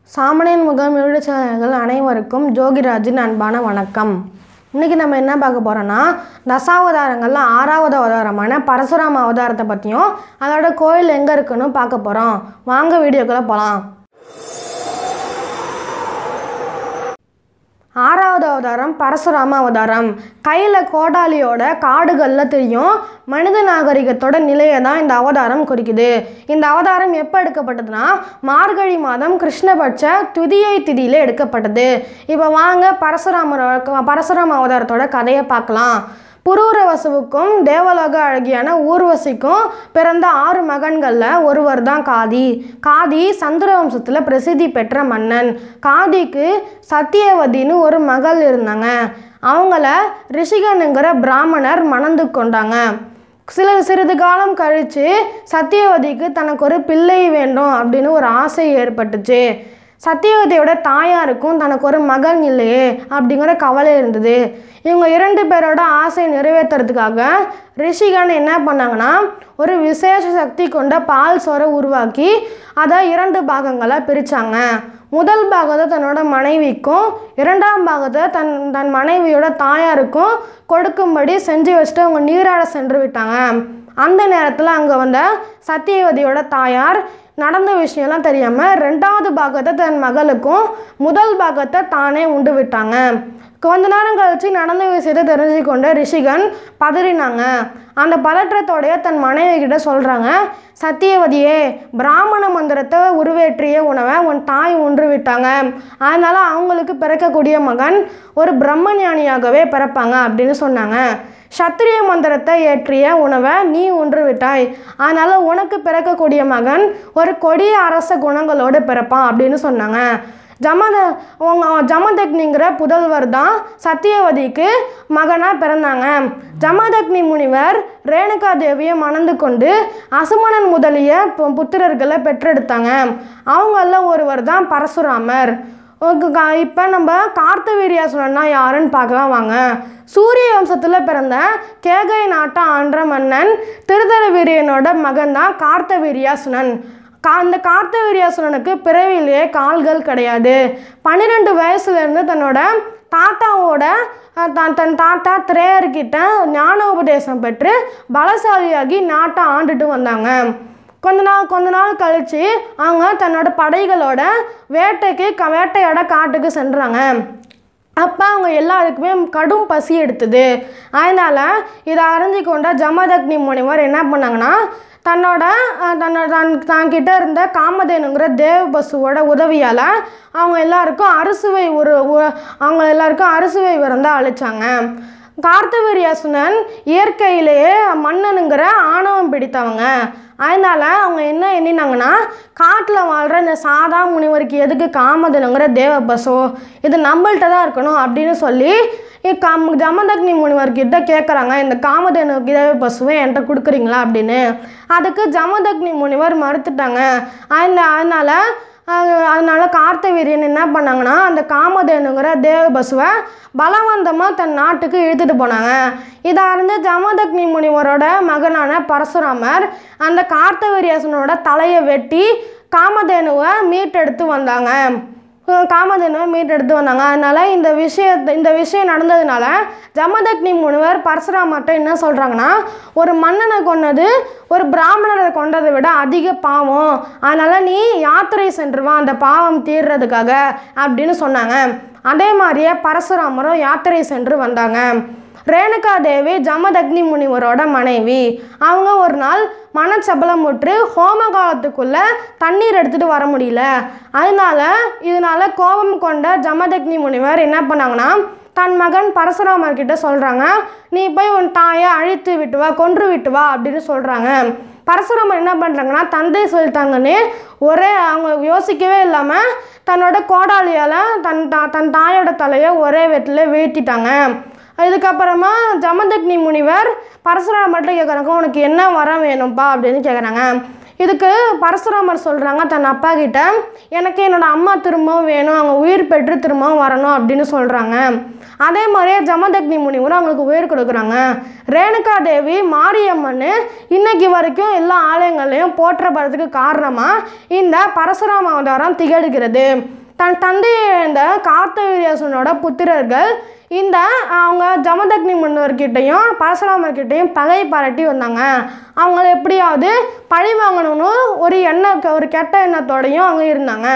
சாமணியன் முகம் எழுச்சாளர்கள் அனைவருக்கும் ஜோகிராஜின் அன்பான வணக்கம் இன்றைக்கி நம்ம என்ன பார்க்க போகிறோன்னா தசாவதாரங்களில் ஆறாவது அவதாரமான பரசுராம அவதாரத்தை பற்றியும் அதோட கோயில் எங்கே இருக்குன்னு பார்க்க போகிறோம் வாங்க வீடியோக்குள்ளே போகலாம் ஆறாவது அவதாரம் பரசுராம அவதாரம் கையில் கோடாலியோட காடுகளில் தெரியும் மனித நாகரிகத்தோட நிலையை தான் இந்த அவதாரம் குறிக்குது இந்த அவதாரம் எப்போ எடுக்கப்பட்டதுன்னா மார்கழி மாதம் கிருஷ்ணபட்ச துதியை திதியில் எடுக்கப்பட்டது இப்போ வாங்க பரசுராமரோட பரசுராம அவதாரத்தோட கதையை பார்க்கலாம் புரூரவசுவுக்கும் தேவலோக அழகியான ஊர்வசிக்கும் பிறந்த ஆறு மகன்களில் ஒருவர் தான் காதி காதி சந்திர வம்சத்தில் பிரசித்தி பெற்ற மன்னன் காதிக்கு சத்தியவதின்னு ஒரு மகள் இருந்தாங்க அவங்கள ரிஷிகனுங்கிற பிராமணர் மணந்து கொண்டாங்க சில சிறிது காலம் கழித்து சத்தியவதிக்கு தனக்கு ஒரு பிள்ளை வேண்டும் அப்படின்னு ஒரு ஆசை ஏற்பட்டுச்சு சத்தியவதியோட தாயாருக்கும் தனக்கு ஒரு மகன் இல்லையே அப்படிங்கிற கவலை இருந்தது இவங்க இரண்டு பேரோட ஆசையை நிறைவேற்றுறதுக்காக ரிஷிகன் என்ன பண்ணாங்கன்னா ஒரு விசேஷ சக்தி கொண்ட பால் சோறை உருவாக்கி அதை இரண்டு பாகங்களாக பிரித்தாங்க முதல் பாகத்தை தன்னோட மனைவிக்கும் இரண்டாம் பாகத்தை தன் தன் மனைவியோட தாயாருக்கும் கொடுக்கும்படி செஞ்சு வச்சுட்டு அவங்க நீராட சென்று விட்டாங்க அந்த நேரத்தில் அங்கே வந்த சத்தியவதியோட தாயார் நடந்த விஷயம்லாம் தெரியாமல் ரெண்டாவது பாகத்தை தன் மகளுக்கும் முதல் பாகத்தை தானே உண்டு விட்டாங்க கொஞ்ச நேரம் கழித்து நடந்த விஷயத்தை தெரிஞ்சு கொண்ட ரிஷிகன் பதறினாங்க அந்த பதற்றத்தோடைய தன் மனைவி கிட்ட சொல்கிறாங்க சத்தியவதியே பிராமண மந்திரத்தை உருவேற்றிய உணவை உன் தாய் உன்று விட்டாங்க அதனால் அவங்களுக்கு பிறக்கக்கூடிய மகன் ஒரு பிரம்மஞானியாகவே பிறப்பாங்க அப்படின்னு சொன்னாங்க சத்திரிய மந்திரத்தை ஏற்றிய உணவை நீ உன்று விட்டாய் அதனால் உனக்கு பிறக்கக்கூடிய மகன் ஒரு கொடிய அரச குணங்களோடு பிறப்பான் அப்படின்னு சொன்னாங்க ஜமத உங்க ஜமதக்னிங்கிற புதல்வர் தான் சத்தியவதிக்கு மகனாக பிறந்தாங்க ஜமதக்னி முனிவர் ரேணுகா தேவியை மணந்து கொண்டு அசுமணன் முதலிய பு- புத்திரர்களை பெற்றெடுத்தாங்க அவங்களில் ஒருவர் தான் பரசுராமர் இப்போ நம்ம கார்த்தவீரியாசுரன்னா யாருன்னு பார்க்கலாம் வாங்க சூரிய வம்சத்தில் பிறந்த கேகை நாட்டை ஆண்ட மன்னன் திருதரவீரியனோட மகன் தான் கார்த்தவீரியாசுனன் கா அந்த கார்த்தவீரியாசுரனுக்கு பிறவிலேயே கால்கள் கிடையாது பன்னிரெண்டு வயசுலேருந்து தன்னோட தாத்தாவோட அஹ், தன் தன் தாத்தா திரேயர்கிட்ட ஞான உபதேசம் பெற்று பலசாலியாகி நாட்டை ஆண்டுட்டு வந்தாங்க கொஞ்ச நாள் கொஞ்ச நாள் கழித்து அவங்க தன்னோட படைகளோட வேட்டைக்கு க வேட்டையாட காட்டுக்கு சென்றாங்க அப்போ அவங்க எல்லாருக்குமே கடும் பசி எடுத்தது அதனால் இதை அறிஞ்சு கொண்ட ஜமதக்னி முனிவர் என்ன பண்ணாங்கன்னா தன்னோட அஹ், தன்னோட தன் தன்கிட்ட இருந்த காமதேனுங்கிற தேவ பசுவோட உதவியால் அவங்க எல்லாருக்கும் அறுசுவை ஒரு உ- அவங்க எல்லாருக்கும் அறுசுவை விருந்தை அளித்தாங்க கார்த்தவீரியாசுனன் இயற்கையிலேயே மன்னனுங்கிற ஆணவம் பிடித்தவங்க அதனால் அவங்க என்ன எண்ணினாங்கன்னா காட்டில் வாழ்கிற இந்த சாதா முனிவருக்கு எதுக்கு காமதனுங்கிற தேவ பசு இது நம்மள்ட்ட தான் இருக்கணும் அப்படின்னு சொல்லி இ- காம் ஜமதக்னி முனிவர்கிட்ட கேட்குறாங்க இந்த காமதேனு தேவ பசுவை என்கிட்ட கொடுக்குறீங்களா அப்படின்னு அதுக்கு ஜமதக்னி முனிவர் மறுத்துட்டாங்க அந்த அதனால் அஹ் அதனால கார்த்தவீரியன் என்ன பண்ணாங்கன்னா அந்த காமதேனுங்கிற தேவ பசுவை பலவந்தமாக தன் நாட்டுக்கு இழுத்துட்டு போனாங்க இதை அறிந்து ஜமதக்னி முனிவரோட மகனான பரசுராமர் அந்த கார்த்தவீரியாசனோட தலையை வெட்டி காமதேனுவை மீட்டெடுத்து வந்தாங்க அஹ் காமதேனுவை மீட்டெடுத்து வந்தாங்க அதனால இந்த விஷயத்தை இந்த விஷயம் நடந்ததுனால ஜமதக்னி முனிவர் பரசுராமர்கிட்ட என்ன சொல்கிறாங்கன்னா ஒரு மன்னனை கொன்னது ஒரு பிராமணரை கொண்டதை விட அதிக பாவம் அதனால் நீ யாத்திரை சென்று வா அந்த பாவம் தீர்றதுக்காக அப்படின்னு சொன்னாங்க அதே மாதிரியே பரசுராமரும் யாத்திரை சென்று வந்தாங்க ரேணுகா தேவி ஜமதக்னி முனிவரோட மனைவி அவங்க ஒரு நாள் மனச்சபலமுற்று ஹோம காலத்துக்குள்ளே தண்ணீர் எடுத்துகிட்டு வர முடியல அதனால இதனால கோபம் கொண்ட ஜமதக்னி முனிவர் என்ன பண்ணாங்கன்னா தன் மகன் பரசுராமர் கிட்ட சொல்கிறாங்க நீ போய் உன் தாயை அழித்து விட்டு வா கொன்று விட்டு வா அப்படின்னு சொல்கிறாங்க பரசுராமர் என்ன பண்ணுறாங்கன்னா தந்தை சொல்லிட்டாங்கன்னு ஒரே அவங்க யோசிக்கவே இல்லாமல் தன்னோட கோடாலியால் தன் தா தன் தாயோட தலையை ஒரே வெட்டில் வீழ்த்திட்டாங்க இதுக்கப்புறமா ஜமதக்னி முனிவர் பரசுராமர்கிட்ட கேட்குறாங்க உனக்கு என்ன வரம் வேணும்ப்பா அப்படின்னு கேட்குறாங்க இதுக்கு பரசுராமர் சொல்கிறாங்க தன் அப்பா கிட்ட எனக்கு என்னோட அம்மா திரும்பவும் வேணும் அவங்க உயிர் பெற்று திரும்பவும் வரணும் அப்படின்னு சொல்கிறாங்க அதே மாதிரியே ஜமதக்னி முனிவரும் அவங்களுக்கு உயிர் கொடுக்குறாங்க ரேணுகா தேவி மாரியம்மன் இன்னைக்கு வரைக்கும் எல்லா ஆலயங்கள்லையும் போற்றப்படுறதுக்கு காரணமாக இந்த பரசுராம அவதாரம் திகழ்கிறது தன் தந்தையை இழந்த கார்த்தவீரியாசனோட புத்திரர்கள் இந்த அவங்க ஜமதக்னி முன்னோர்கிட்டையும் பரசுராமர்கிட்டையும் பகை பாராட்டி வந்தாங்க அவங்கள எப்படியாவது பழி வாங்கணும்னு ஒரு எண்ண ஒரு கெட்ட எண்ணத்தோடையும் அவங்க இருந்தாங்க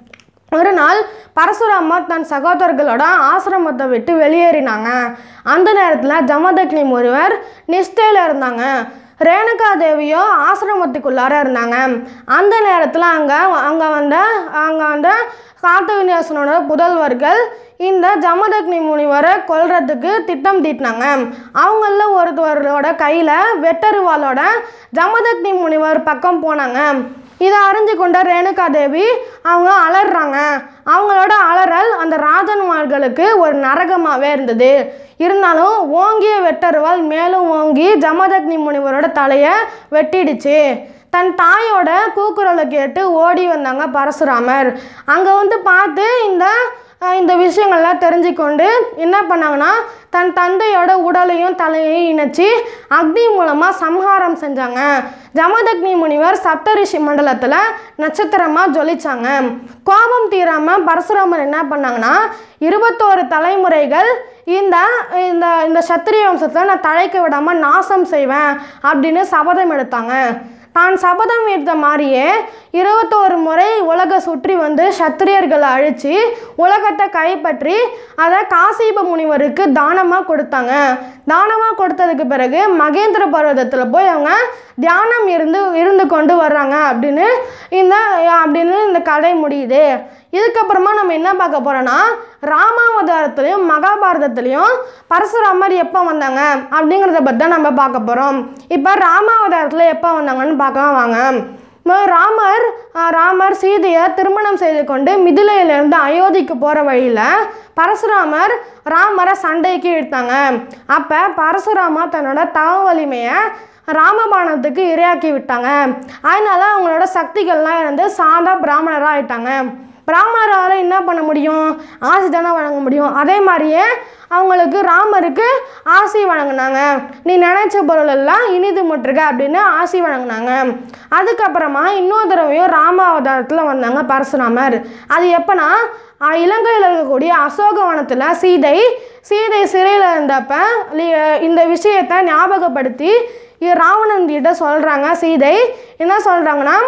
ஒரு நாள் பரசுராமர் தன் சகோதரர்களோட ஆசிரமத்தை விட்டு வெளியேறினாங்க அந்த நேரத்தில் ஜமதக்னி ஒருவர் நிஷ்டையில் இருந்தாங்க ரேணுகா தேவியோ ஆசிரமத்துக்குள்ளார இருந்தாங்க அந்த நேரத்தில் அங்கே அங்கே வந்த அங்கே வந்த காத்தவிநியாசனோட புதல்வர்கள் இந்த ஜமதக்னி முனிவரை கொல்றதுக்கு திட்டம் தீட்டினாங்க அவங்கள ஒருத்தவரோட கையில் வெட்டருவாளோட ஜமதக்னி முனிவர் பக்கம் போனாங்க இதை அறிஞ்சு கொண்ட ரேணுகா தேவி அவங்க அலறாங்க அவங்களோட அலறல் அந்த ராஜன்மார்களுக்கு ஒரு நரகமாகவே இருந்தது இருந்தாலும் ஓங்கிய வெட்டருவால் மேலும் ஓங்கி ஜமதக்னி முனிவரோட தலையை வெட்டிடுச்சு தன் தாயோட கூக்குரலை கேட்டு ஓடி வந்தாங்க பரசுராமர் அங்கே வந்து பார்த்து இந்த அஹ், இந்த விஷயங்கள்லாம் தெரிஞ்சுக்கொண்டு என்ன பண்ணாங்கன்னா தன் தந்தையோட உடலையும் தலையையும் இணைச்சி அக்னி மூலமாக சம்ஹாரம் செஞ்சாங்க ஜமதக்னி முனிவர் சப்தரிஷி மண்டலத்தில் நட்சத்திரமாக ஜொலிச்சாங்க கோபம் தீராமல் பரசுராமர் என்ன பண்ணாங்கன்னா இருபத்தோரு தலைமுறைகள் இந்த இந்த இந்த சத்திரிய வம்சத்தை நான் தழைக்க விடாமல் நாசம் செய்வேன் அப்படின்னு சபதம் எடுத்தாங்க தான் சபதம் எடுத்த மாதிரியே இருபத்தோரு முறை உலகை சுற்றி வந்து சத்திரியர்களை அழித்து உலகத்தை கைப்பற்றி அதை காசிப முனிவருக்கு தானமாக கொடுத்தாங்க தானமாக கொடுத்ததுக்கு பிறகு மகேந்திர பர்வதத்தில் போய் அவங்க தியானம் இருந்து இருந்து கொண்டு வர்றாங்க அப்படின்னு இந்த அப்படின்னு இந்த கதை முடியுது இதுக்கப்புறமா நம்ம என்ன பார்க்க போகிறோன்னா ராமாவதாரத்துலேயும் மகாபாரதத்துலேயும் பரசுராமர் எப்போ வந்தாங்க அப்படிங்கிறத பற்றி தான் நம்ம பார்க்க போகிறோம் இப்போ ராமாவதாரத்தில் எப்போ வந்தாங்கன்னு பார்க்கலாம் வாங்க ம- ராமர் அஹ், ராமர் சீதையை திருமணம் செய்து கொண்டு மிதிலையிலேருந்து அயோத்திக்கு போகிற வழியில் பரசுராமர் ராமரை சண்டைக்கு இழுத்தாங்க அப்போ பரசுராமர் தன்னோட தவ வலிமையை ராமபாணத்துக்கு இரையாக்கி விட்டாங்க அதனால அவங்களோட சக்திகள்லாம் இருந்து சாதா பிராமணராக ஆயிட்டாங்க பிராமணரால் என்ன பண்ண முடியும் ஆசி தானே வழங்க முடியும் அதே மாதிரியே அவங்களுக்கு ராமருக்கு ஆசி வழங்கினாங்க நீ நினைச்ச பொருள் எல்லாம் இனிது முற்றுக அப்படின்னு ஆசி வழங்கினாங்க அதுக்கப்புறமா இன்னொரு தடவையும் ராம அவதாரத்தில் வந்தாங்க பரசுராமர் அது எப்போனா அஹ், இலங்கையில் இருக்கக்கூடிய அசோகவனத்தில் சீதை சீதை சிறையில் இருந்தப்ப லி- இந்த விஷயத்தை ஞாபகப்படுத்தி இ- ராவணன் கிட்ட சொல்கிறாங்க சீதை என்ன சொல்கிறாங்கன்னா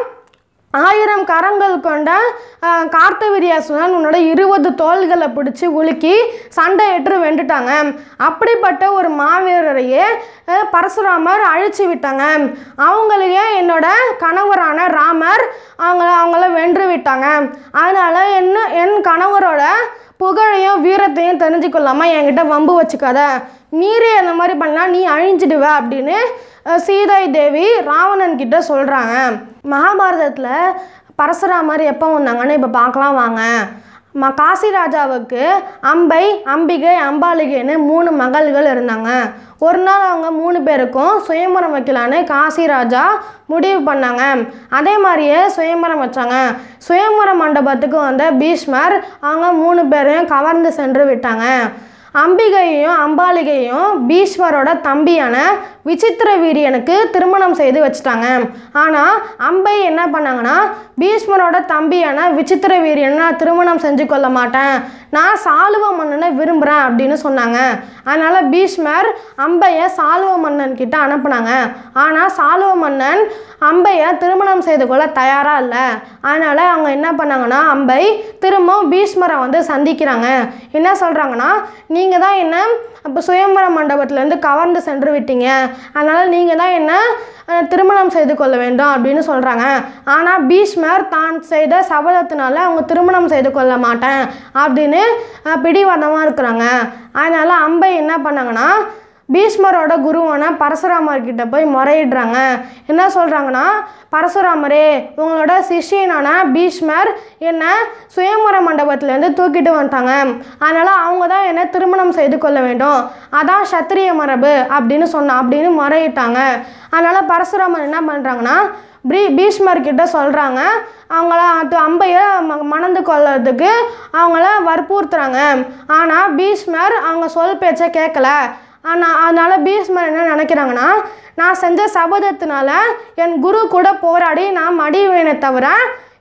ஆயிரம் கரங்கள் கொண்ட அஹ், கார்த்தவீரியாசுரன் உன்னோட இருபது தோள்களை பிடிச்சி உலுக்கி சண்டையிட்டு வெண்டுட்டாங்க அப்படிப்பட்ட ஒரு மாவீரரையே அஹ், பரசுராமர் அழிச்சு விட்டாங்க அவங்களையே என்னோட கணவரான ராமர் அவங்கள அவங்கள வென்று விட்டாங்க அதனால் என்ன என் கணவரோட புகழையும் வீரத்தையும் தெரிஞ்சு கொள்ளாமல் என்கிட்ட வம்பு வச்சுக்காத மீறி அந்த மாதிரி பண்ணால் நீ அழிஞ்சிடுவ அப்படின்னு அஹ், சீதை தேவி ராவணன் கிட்ட சொல்கிறாங்க மகாபாரதத்தில் பரசுராமர் எப்போ வந்தாங்கன்னு இப்போ பார்க்கலாம் வாங்க ம காசி ராஜாவுக்கு அம்பை அம்பிகை அம்பாலிகைன்னு மூணு மகள்கள் இருந்தாங்க ஒரு நாள் அவங்க மூணு பேருக்கும் சுயம்பரம் வைக்கலான்னு காசி ராஜா முடிவு பண்ணாங்க அதே மாதிரியே சுயம்பரம் வச்சாங்க சுயம்பர மண்டபத்துக்கு வந்த பீஷ்மர் அவங்க மூணு பேரையும் கவர்ந்து சென்று விட்டாங்க அம்பிகையையும் அம்பாலிகையும் பீஷ்மரோட தம்பியான விசித்திர வீரியனுக்கு திருமணம் செய்து வச்சுட்டாங்க ஆனால் அம்பை என்ன பண்ணாங்கன்னா பீஷ்மரோட தம்பியான விசித்திர வீரியனை நான் திருமணம் செஞ்சு கொள்ள மாட்டேன் நான் சாலுவ மன்னனை விரும்புகிறேன் அப்படின்னு சொன்னாங்க அதனால் பீஷ்மர் அம்பையை சாலுவ மன்னன் கிட்ட அனுப்புனாங்க ஆனால் சாலுவ மன்னன் அம்பையை திருமணம் செய்து கொள்ள தயாராக இல்லை அதனால் அவங்க என்ன பண்ணாங்கன்னா அம்பை திரும்பவும் பீஷ்மரை வந்து சந்திக்கிறாங்க என்ன சொல்கிறாங்கன்னா நீங்கள் தான் என்ன அப்போ சுயம்பர மண்டபத்திலேருந்து கவர்ந்து சென்று விட்டீங்க அதனால் நீங்கள் தான் என்ன அஹ், திருமணம் செய்து கொள்ள வேண்டும் அப்படின்னு சொல்கிறாங்க ஆனால் பீஷ்மர் தான் செய்த சபதத்தினால அவங்க திருமணம் செய்து கொள்ள மாட்டேன் அப்படின்னு அஹ், பிடிவாதமாக இருக்கிறாங்க அதனால் அம்பை என்ன பண்ணாங்கன்னா பீஷ்மரோட குருவான பரசுராமர் கிட்ட போய் முறையிடுறாங்க என்ன சொல்கிறாங்கன்னா பரசுராமரே உங்களோட சிஷ்யனான பீஷ்மர் என்னை சுயம்பர மண்டபத்திலேருந்து தூக்கிட்டு வந்துட்டாங்க அதனால் அவங்க தான் என்னை திருமணம் செய்து கொள்ள வேண்டும் அதான் சத்திரிய மரபு அப்படின்னு சொன்ன அப்படின்னு முறையிட்டாங்க அதனால் பரசுராமர் என்ன பண்ணுறாங்கன்னா பீ பீஷ்மர் கிட்ட சொல்கிறாங்க அவங்கள அது அம்பையை ம- மணந்து கொள்றதுக்கு அவங்கள வற்புறுத்துறாங்க ஆனால் பீஷ்மர் அவங்க சொல் பேச்சை கேட்கல ஆனால் அதனால் பீஷ்மர் என்ன நினைக்கிறாங்கன்னா நான் செஞ்ச சபதத்தினால என் குரு கூட போராடி நான் மடிவேனே தவிர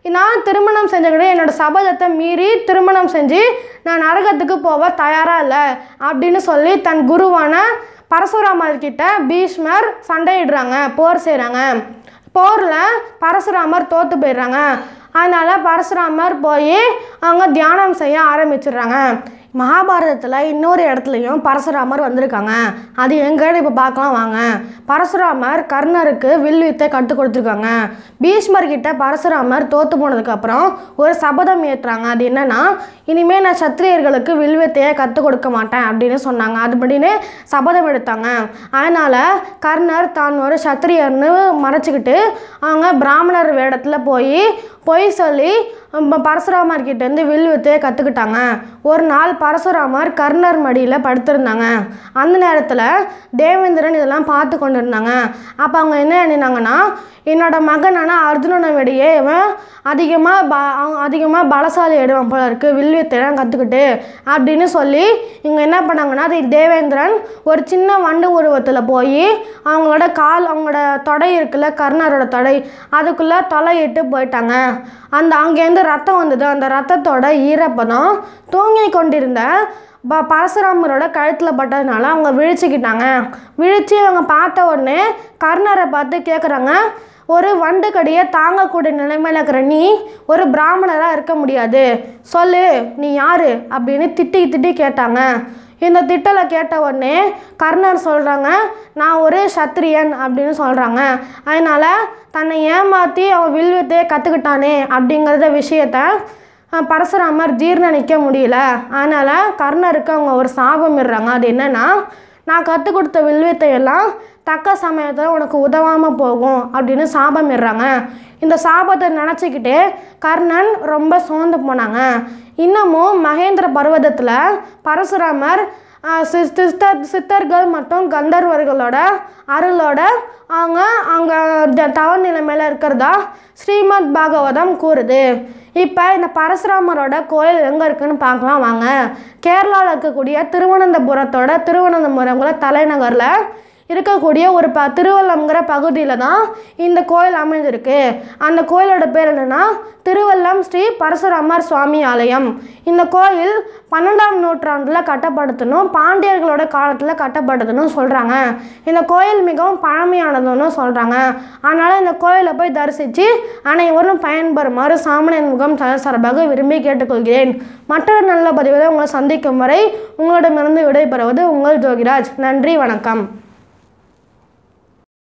நான் திருமணம் செஞ்சுக்கிட்டு என்னோட சபதத்தை மீறி திருமணம் செஞ்சு நான் நரகத்துக்கு போக தயாராக இல்லை அப்படின்னு சொல்லி தன் குருவான பரசுராமர் கிட்ட பீஷ்மர் சண்டையிடுறாங்க போர் செய்கிறாங்க போரில் பரசுராமர் தோற்று போயிடுறாங்க அதனால் பரசுராமர் போய் அவங்க தியானம் செய்ய ஆரம்பிச்சிடுறாங்க மகாபாரதத்தில் இன்னொரு இடத்துலையும் பரசுராமர் வந்திருக்காங்க அது எங்கன்னு இப்போ பார்க்கலாம் வாங்க பரசுராமர் கர்ணருக்கு வில் வித்தை கற்றுக் கொடுத்துருக்காங்க பீஷ்மர் கிட்ட பரசுராமர் தோற்று போனதுக்கப்புறம் ஒரு சபதம் ஏற்றுறாங்க அது என்னன்னா இனிமேல் நான் சத்திரியர்களுக்கு வில் வித்தையை கற்றுக் கொடுக்க மாட்டேன் அப்படின்னு சொன்னாங்க அதுபடின்னு சபதம் எடுத்தாங்க அதனால் கர்ணர் தான் ஒரு சத்திரியர்னு மறைச்சிக்கிட்டு அவங்க பிராமணர் வேடத்தில் போய் பொய் சொல்லி ப- பரசுராமர் கிட்டேருந்து வில் வித்தையை கற்றுக்கிட்டாங்க ஒரு நாள் பரசுராமர் கர்ணர் மடியில் படுத்திருந்தாங்க அந்த நேரத்தில் தேவேந்திரன் இதெல்லாம் பார்த்து கொண்டு இருந்தாங்க அப்போ அவங்க என்ன எண்ணினாங்கன்னா என்னோட மகனான அர்ஜுனனை விடையே இவன் அதிகமாக ப அவன் அதிகமாக பலசாலி ஆயிடுவான் போல இருக்கு வில் வித்தையெல்லாம் கற்றுக்கிட்டு அப்படின்னு சொல்லி இவங்க என்ன பண்ணாங்கன்னா அது தேவேந்திரன் ஒரு சின்ன வண்டு உருவத்தில் போய் அவங்களோட கால் அவங்களோட தொடை இருக்குல்ல கர்ணரோட தொடை அதுக்குள்ளே தொலையிட்டு போயிட்டாங்க அந்த அங்கேருந்து ரத்தம் வந்தது அந்த ரத்தத்தோட ஈரப்பதம் தூங்கி கொண்டிருந்த ப பரசுராமரோட கழுத்தில் பட்டதுனால அவங்க விழிச்சுக்கிட்டாங்க விழிச்சு அவங்க பார்த்த உடனே கர்ணரை பார்த்து கேட்குறாங்க ஒரு வண்டு கடியை தாங்கக்கூடிய நிலைமையில் இருக்கிற நீ ஒரு பிராமணராக இருக்க முடியாது சொல்லு நீ யாரு அப்படின்னு திட்டி திட்டி கேட்டாங்க இந்த திட்டலை கேட்ட உடனே கர்ணர் சொல்கிறாங்க நான் ஒரு சத்திரியன் அப்படின்னு சொல்கிறாங்க அதனால் தன்னை ஏமாற்றி அவன் வில்வித்தையை கற்றுக்கிட்டானே அப்படிங்கிறத விஷயத்த அஹ், பரசுராமர் ஜீர்ணிக்க முடியல அதனால் கர்ணருக்கு அவங்க ஒரு சாபம் இடுறாங்க அது என்னன்னா நான் கற்றுக் கொடுத்த வில்வித்தையெல்லாம் தக்க சமயத்தில் உனக்கு உதவாமல் போகும் அப்படின்னு சாபம் இடுறாங்க இந்த சாபத்தை நினச்சிக்கிட்டு கர்ணன் ரொம்ப சோர்ந்து போனாங்க இன்னமும் மகேந்திர பர்வதத்தில் பரசுராமர் ஆஹ், சி- சிஸ்டர் சித்தர்கள் மற்றும் கந்தர்வர்களோட அருளோட அவங்க அவங்க தவ நிலைமையில் இருக்கிறதா ஸ்ரீமத் பாகவதம் கூறுது இப்போ இந்த பரசுராமரோட கோயில் எங்கே இருக்குன்னு பார்க்கலாம் வாங்க கேரளாவில் இருக்கக்கூடிய திருவனந்தபுரத்தோட திருவனந்தபுரங்கிற தலைநகரில் இருக்கக்கூடிய ஒரு ப திருவள்ளம்ங்கிற பகுதியில் தான் இந்த கோயில் அமைஞ்சிருக்கு அந்த கோயிலோட பேர் என்னன்னா திருவல்லம் ஸ்ரீ பரசுராமர் சுவாமி ஆலயம் இந்த கோயில் பன்னெண்டாம் நூற்றாண்டில் கட்டப்படுத்தணும் பாண்டியர்களோட காலத்தில் கட்டப்படுத்தணும் சொல்கிறாங்க இந்த கோயில் மிகவும் பழமையானதுன்னு சொல்கிறாங்க அதனால் இந்த கோயிலை போய் தரிசித்து அனைவரும் பயன்பெறுமாறு சாமணியன் முகம் ச- சார்பாக விரும்பி கேட்டுக்கொள்கிறேன் மற்றொரு நல்ல பதிவில் உங்களை சந்திக்கும் வரை உங்களிடமிருந்து விடைபெறுவது உங்கள் ஜோகிராஜ் நன்றி வணக்கம்